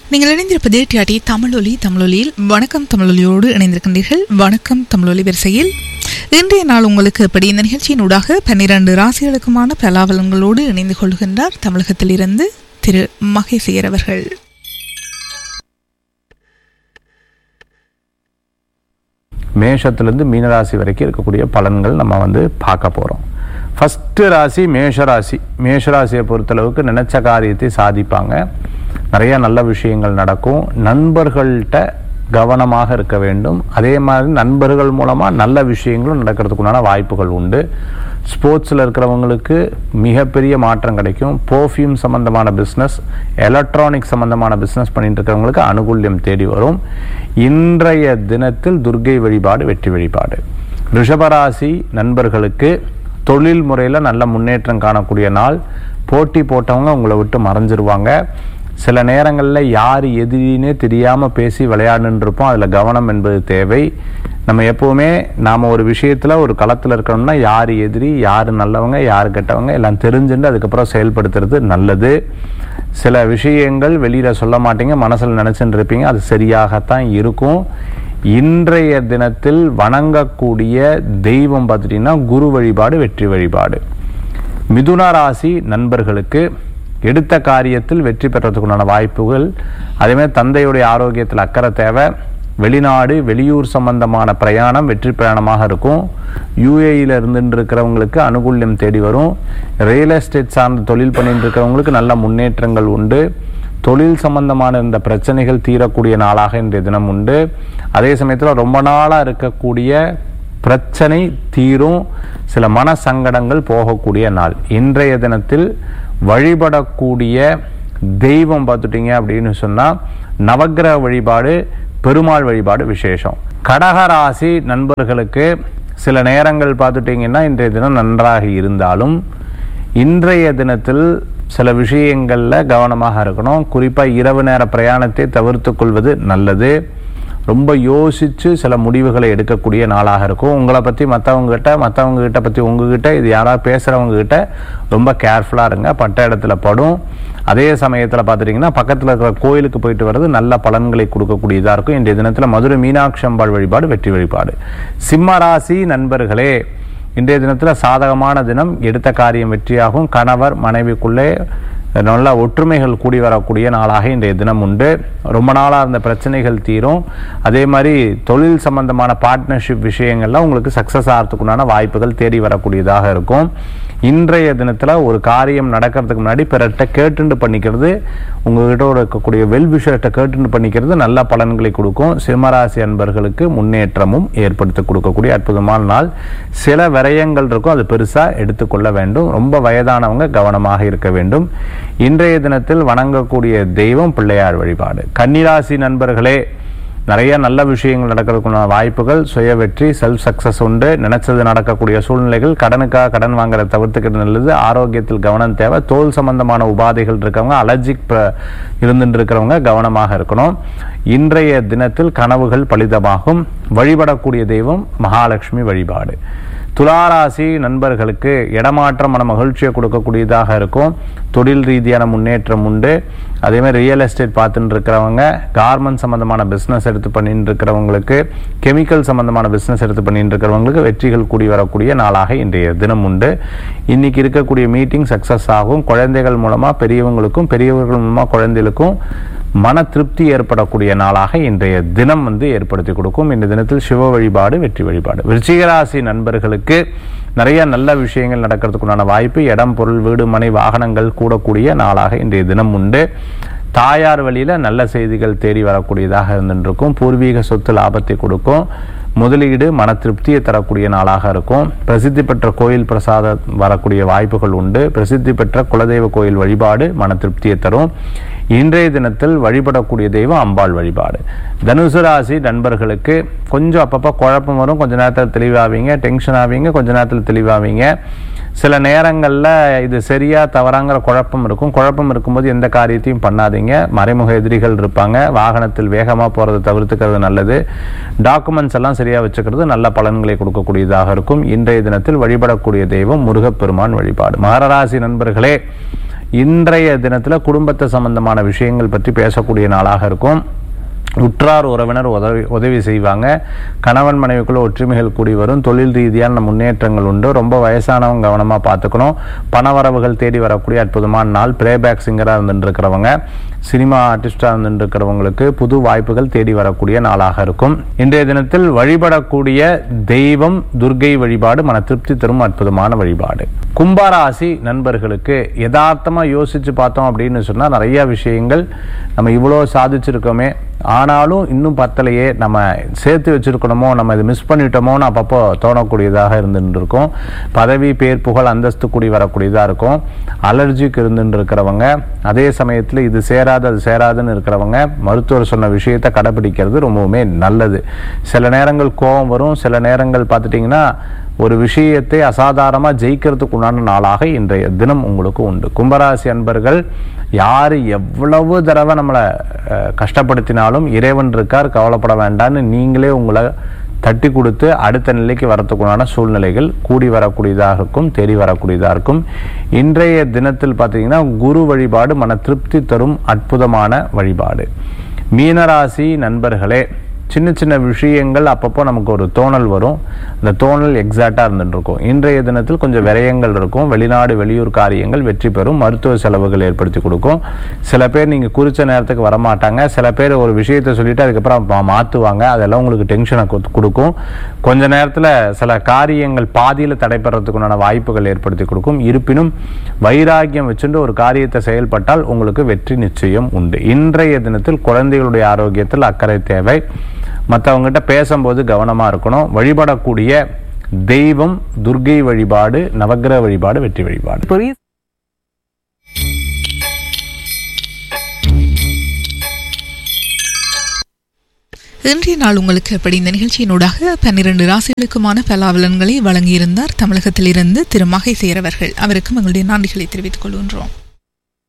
நீங்கள் இணைந்திருப்பது டிஆர்டி தமிழொலி தமிழொலியில் வணக்கம் தமிழொலியோடு இணைந்திருக்கின்றீர்கள் வணக்கம் தமிழொலி வரிசையில் இன்றைய நாள் உங்களுக்கு எப்படி இந்த நிகழ்ச்சியின் ஊடாக பன்னிரண்டு ராசிகளுக்குமான பலாபலங்களோடு இணைந்து கொள்கின்றார் தமிழகத்திலிருந்து திரு மகேசியர் அவர்கள் மேஷத்துலேருந்து மீனராசி வரைக்கும் இருக்கக்கூடிய பலன்கள் நம்ம வந்து பார்க்க போகிறோம் ஃபஸ்ட்டு ராசி மேஷராசி மேஷராசியை பொறுத்தளவுக்கு நினைச்ச காரியத்தை சாதிப்பாங்க நிறைய நல்ல விஷயங்கள் நடக்கும் நண்பர்கள்ட்ட கவனமாக இருக்க வேண்டும் அதே மாதிரி நண்பர்கள் மூலமாக நல்ல விஷயங்களும் நடக்கிறதுக்குண்டான வாய்ப்புகள் உண்டு ஸ்போர்ட்ஸில் இருக்கிறவங்களுக்கு மிகப்பெரிய மாற்றம் கிடைக்கும் பர்ஃப்யூம் சம்மந்தமான பிஸ்னஸ் எலக்ட்ரானிக் சம்மந்தமான பிஸ்னஸ் பண்ணிட்டு இருக்கிறவங்களுக்கு அனுகூல்யம் தேடி வரும் இன்றைய தினத்தில் துர்கை வழிபாடு வெற்றி வழிபாடு ரிஷபராசி நண்பர்களுக்கு தொழில் முறையில் நல்ல முன்னேற்றம் காணக்கூடிய நாள் போட்டி போட்டவங்க உங்களை விட்டு மறைஞ்சிருவாங்க சில நேரங்களில் யார் எதிரினே தெரியாமல் பேசி விளையாடுன்னு இருப்போம் அதில் கவனம் என்பது தேவை நம்ம எப்போவுமே நாம் ஒரு விஷயத்தில் ஒரு களத்தில் இருக்கணும்னா யார் எதிரி யார் நல்லவங்க யார் கெட்டவங்க எல்லாம் தெரிஞ்சுட்டு அதுக்கப்புறம் செயல்படுத்துறது நல்லது சில விஷயங்கள் வெளியில் சொல்ல மாட்டீங்க மனசில் நினச்சிட்டு இருப்பீங்க அது சரியாகத்தான் இருக்கும் இன்றைய தினத்தில் வணங்கக்கூடிய தெய்வம் பார்த்துட்டிங்கன்னா குரு வழிபாடு வெற்றி வழிபாடு மிதுன ராசி நண்பர்களுக்கு எடுத்த காரியத்தில் வெற்றி பெறத்துக்குண்டான வாய்ப்புகள் அதேமாதிரி தந்தையுடைய ஆரோக்கியத்தில் அக்கறை தேவை வெளிநாடு வெளியூர் சம்பந்தமான பிரயாணம் வெற்றி பிரயாணமாக இருக்கும் யூஏஇல இருந்துட்டு இருக்கிறவங்களுக்கு அனுகூல்யம் தேடி வரும் ரியல் எஸ்டேட் சார்ந்த தொழில் பண்ணிட்டு இருக்கிறவங்களுக்கு நல்ல முன்னேற்றங்கள் உண்டு தொழில் சம்பந்தமான இந்த பிரச்சனைகள் தீரக்கூடிய நாளாக இன்றைய தினம் உண்டு அதே சமயத்தில் ரொம்ப நாளாக இருக்கக்கூடிய பிரச்சனை தீரும் சில மன சங்கடங்கள் போகக்கூடிய நாள் இன்றைய தினத்தில் வழிபடக்கூடிய தெய்வம் பார்த்துட்டீங்க அப்படின்னு சொன்னால் நவக்கிரக வழிபாடு பெருமாள் வழிபாடு விசேஷம் கடகராசி நண்பர்களுக்கு சில நேரங்கள் பார்த்துட்டிங்கன்னா இன்றைய தினம் நன்றாக இருந்தாலும் இன்றைய தினத்தில் சில விஷயங்களில் கவனமாக இருக்கணும் குறிப்பாக இரவு நேர பிரயாணத்தை தவிர்த்து கொள்வது நல்லது ரொம்ப யோசித்து சில முடிவுகளை எடுக்கக்கூடிய நாளாக இருக்கும் உங்களை பற்றி மற்றவங்ககிட்ட மற்றவங்க கிட்ட பற்றி உங்ககிட்ட இது யாராவது பேசுகிறவங்க கிட்ட ரொம்ப கேர்ஃபுல்லாக இருங்க பட்ட இடத்துல படும் அதே சமயத்தில் பார்த்துட்டிங்கன்னா பக்கத்தில் இருக்கிற கோயிலுக்கு போயிட்டு வர்றது நல்ல பலன்களை கொடுக்கக்கூடியதாக இருக்கும் இன்றைய தினத்தில் மதுரை மீனாட்சி அம்பாள் வழிபாடு வெற்றி வழிபாடு சிம்ம ராசி நண்பர்களே இன்றைய தினத்தில் சாதகமான தினம் எடுத்த காரியம் வெற்றியாகும் கணவர் மனைவிக்குள்ளே நல்ல ஒற்றுமைகள் கூடி வரக்கூடிய நாளாக இன்றைய தினம் உண்டு ரொம்ப நாளாக இருந்த பிரச்சனைகள் தீரும் அதே மாதிரி தொழில் சம்பந்தமான பார்ட்னர்ஷிப் விஷயங்கள்லாம் உங்களுக்கு சக்ஸஸ் ஆகிறதுக்குண்டான வாய்ப்புகள் தேடி வரக்கூடியதாக இருக்கும் இன்றைய தினத்தில் ஒரு காரியம் நடக்கிறதுக்கு முன்னாடி பிறர்கிட்ட கேட்டுண்டு பண்ணிக்கிறது உங்ககிட்ட இருக்கக்கூடிய வெல் விஷயத்தை கேட்டுண்டு பண்ணிக்கிறது நல்ல பலன்களை கொடுக்கும் சிம்மராசி அன்பர்களுக்கு முன்னேற்றமும் ஏற்படுத்தி கொடுக்கக்கூடிய அற்புதமான நாள் சில விரயங்கள் இருக்கும் அது பெருசாக எடுத்துக்கொள்ள வேண்டும் ரொம்ப வயதானவங்க கவனமாக இருக்க வேண்டும் இன்றைய தினத்தில் வணங்கக்கூடிய தெய்வம் பிள்ளையார் வழிபாடு கன்னிராசி நண்பர்களே நிறைய நல்ல விஷயங்கள் நடக்கிறதுக்குள்ள வாய்ப்புகள் சுய வெற்றி செல்ஃப் சக்சஸ் உண்டு நினைச்சது நடக்கக்கூடிய சூழ்நிலைகள் கடனுக்காக கடன் வாங்குறத தவிர்த்துக்கிறது நல்லது ஆரோக்கியத்தில் கவனம் தேவை தோல் சம்பந்தமான உபாதைகள் இருக்கவங்க அலர்ஜிக் இருந்துட்டு இருக்கிறவங்க கவனமாக இருக்கணும் இன்றைய தினத்தில் கனவுகள் பலிதமாகும் வழிபடக்கூடிய தெய்வம் மகாலட்சுமி வழிபாடு துளாராசி நண்பர்களுக்கு இடமாற்றம் மன மகிழ்ச்சியை கொடுக்கக்கூடியதாக இருக்கும் தொழில் ரீதியான முன்னேற்றம் உண்டு அதே மாதிரி ரியல் எஸ்டேட் பார்த்துட்டு இருக்கிறவங்க கார்மெண்ட் சம்பந்தமான பிஸ்னஸ் எடுத்து பண்ணிட்டு இருக்கிறவங்களுக்கு கெமிக்கல் சம்பந்தமான பிஸ்னஸ் எடுத்து பண்ணிட்டு இருக்கிறவங்களுக்கு வெற்றிகள் கூடி வரக்கூடிய நாளாக இன்றைய தினம் உண்டு இன்னைக்கு இருக்கக்கூடிய மீட்டிங் சக்ஸஸ் ஆகும் குழந்தைகள் மூலமாக பெரியவங்களுக்கும் பெரியவர்கள் மூலமாக குழந்தைகளுக்கும் மன திருப்தி ஏற்படக்கூடிய நாளாக இன்றைய தினம் வந்து ஏற்படுத்தி கொடுக்கும் இந்த தினத்தில் சிவ வழிபாடு வெற்றி வழிபாடு விருச்சிகராசி நண்பர்களுக்கு நிறைய நல்ல விஷயங்கள் நடக்கிறதுக்குண்டான வாய்ப்பு இடம் பொருள் வீடு மனை வாகனங்கள் கூடக்கூடிய நாளாக இன்றைய தினம் உண்டு தாயார் வழியில் நல்ல செய்திகள் தேடி வரக்கூடியதாக இருந்துருக்கும் பூர்வீக சொத்து லாபத்தை கொடுக்கும் முதலீடு மன திருப்தியை தரக்கூடிய நாளாக இருக்கும் பிரசித்தி பெற்ற கோயில் பிரசாதம் வரக்கூடிய வாய்ப்புகள் உண்டு பிரசித்தி பெற்ற குலதெய்வ கோயில் வழிபாடு மன திருப்தியை தரும் இன்றைய தினத்தில் வழிபடக்கூடிய தெய்வம் அம்பாள் வழிபாடு தனுசு ராசி நண்பர்களுக்கு கொஞ்சம் அப்பப்போ குழப்பம் வரும் கொஞ்ச நேரத்தில் தெளிவாவீங்க டென்ஷன் ஆவீங்க கொஞ்ச நேரத்தில் தெளிவாவீங்க சில நேரங்களில் இது சரியா தவறாங்கிற குழப்பம் இருக்கும் குழப்பம் இருக்கும்போது எந்த காரியத்தையும் பண்ணாதீங்க மறைமுக எதிரிகள் இருப்பாங்க வாகனத்தில் வேகமாக போகிறத தவிர்த்துக்கிறது நல்லது டாக்குமெண்ட்ஸ் எல்லாம் சரியாக வச்சுக்கிறது நல்ல பலன்களை கொடுக்கக்கூடியதாக இருக்கும் இன்றைய தினத்தில் வழிபடக்கூடிய தெய்வம் முருகப்பெருமான் வழிபாடு மகர ராசி நண்பர்களே இன்றைய தினத்தில் குடும்பத்தை சம்பந்தமான விஷயங்கள் பற்றி பேசக்கூடிய நாளாக இருக்கும் உற்றார் உறவினர் உதவி உதவி செய்வாங்க கணவன் மனைவிக்குள்ள ஒற்றுமைகள் கூடி வரும் தொழில் ரீதியான முன்னேற்றங்கள் உண்டு ரொம்ப வயசானவங்க கவனமாக பார்த்துக்கணும் பணவரவுகள் தேடி வரக்கூடிய அற்புதமான நாள் பிளேபேக் சிங்கராக இருந்துட்டு இருக்கிறவங்க சினிமா ஆர்டிஸ்டாக இருந்துட்டு இருக்கிறவங்களுக்கு புது வாய்ப்புகள் தேடி வரக்கூடிய நாளாக இருக்கும் இன்றைய தினத்தில் வழிபடக்கூடிய தெய்வம் துர்கை வழிபாடு மன திருப்தி தரும் அற்புதமான வழிபாடு கும்பராசி நண்பர்களுக்கு யதார்த்தமாக யோசிச்சு பார்த்தோம் அப்படின்னு சொன்னால் நிறைய விஷயங்கள் நம்ம இவ்வளோ சாதிச்சிருக்கோமே ஆனாலும் இன்னும் பத்தலையே நம்ம சேர்த்து வச்சிருக்கணுமோ நம்ம இது மிஸ் பண்ணிட்டோமோன்னு அப்பப்போ தோணக்கூடியதாக இருந்துட்டு இருக்கும் பதவி பேர் புகழ் அந்தஸ்து கூடி வரக்கூடியதாக இருக்கும் அலர்ஜிக்கு இருந்துட்டு இருக்கிறவங்க அதே சமயத்தில் இது சேராது அது சேராதுன்னு இருக்கிறவங்க மருத்துவர் சொன்ன விஷயத்தை கடைபிடிக்கிறது ரொம்பவுமே நல்லது சில நேரங்கள் கோபம் வரும் சில நேரங்கள் பார்த்துட்டிங்கன்னா ஒரு விஷயத்தை அசாதாரணமாக ஜெயிக்கிறதுக்கு உண்டான நாளாக இன்றைய தினம் உங்களுக்கு உண்டு கும்பராசி அன்பர்கள் யார் எவ்வளவு தடவை நம்மளை அஹ், கஷ்டப்படுத்தினாலும் இறைவன் இருக்கார் கவலைப்பட வேண்டாம்னு நீங்களே உங்களை தட்டி கொடுத்து அடுத்த நிலைக்கு வரத்துக்குண்டான சூழ்நிலைகள் கூடி வரக்கூடியதாக இருக்கும் தேடி வரக்கூடியதாக இருக்கும் இன்றைய தினத்தில் பார்த்தீங்கன்னா குரு வழிபாடு மன திருப்தி தரும் அற்புதமான வழிபாடு மீனராசி நண்பர்களே சின்ன சின்ன விஷயங்கள் அப்பப்போ நமக்கு ஒரு தோணல் வரும் அந்த தோணல் எக்ஸாக்டாக இருந்துட்டு இருக்கும் இன்றைய தினத்தில் கொஞ்சம் விரயங்கள் இருக்கும் வெளிநாடு வெளியூர் காரியங்கள் வெற்றி பெறும் மருத்துவ செலவுகள் ஏற்படுத்தி கொடுக்கும் சில பேர் நீங்கள் குறித்த நேரத்துக்கு வரமாட்டாங்க சில பேர் ஒரு விஷயத்தை சொல்லிட்டு அதுக்கப்புறம் மா- மாத்துவாங்க அதெல்லாம் உங்களுக்கு டென்ஷனை கொடுக்கும் கொஞ்ச நேரத்தில் சில காரியங்கள் பாதியில் தடைபெறதுக்குண்டான வாய்ப்புகள் ஏற்படுத்தி கொடுக்கும் இருப்பினும் வைராக்கியம் வச்சுட்டு ஒரு காரியத்தை செயல்பட்டால் உங்களுக்கு வெற்றி நிச்சயம் உண்டு இன்றைய தினத்தில் குழந்தைகளுடைய ஆரோக்கியத்தில் அக்கறை தேவை மற்றவங்ககிட்ட பேசும்போது கவனமாக இருக்கணும் வழிபடக்கூடிய தெய்வம் துர்கை வழிபாடு நவக்கிரக வழிபாடு வெற்றி வழிபாடு புரியுது இன்றைய நாள் உங்களுக்கு எப்படி இந்த நிகழ்ச்சியினூடாக பன்னிரண்டு ராசிகளுக்குமான பலாபலன்களை வழங்கியிருந்தார் தமிழகத்திலிருந்து திரு மகை சேரவர்கள் அவருக்கும் எங்களுடைய நன்றிகளை தெரிவித்துக் கொள்கின்றோம்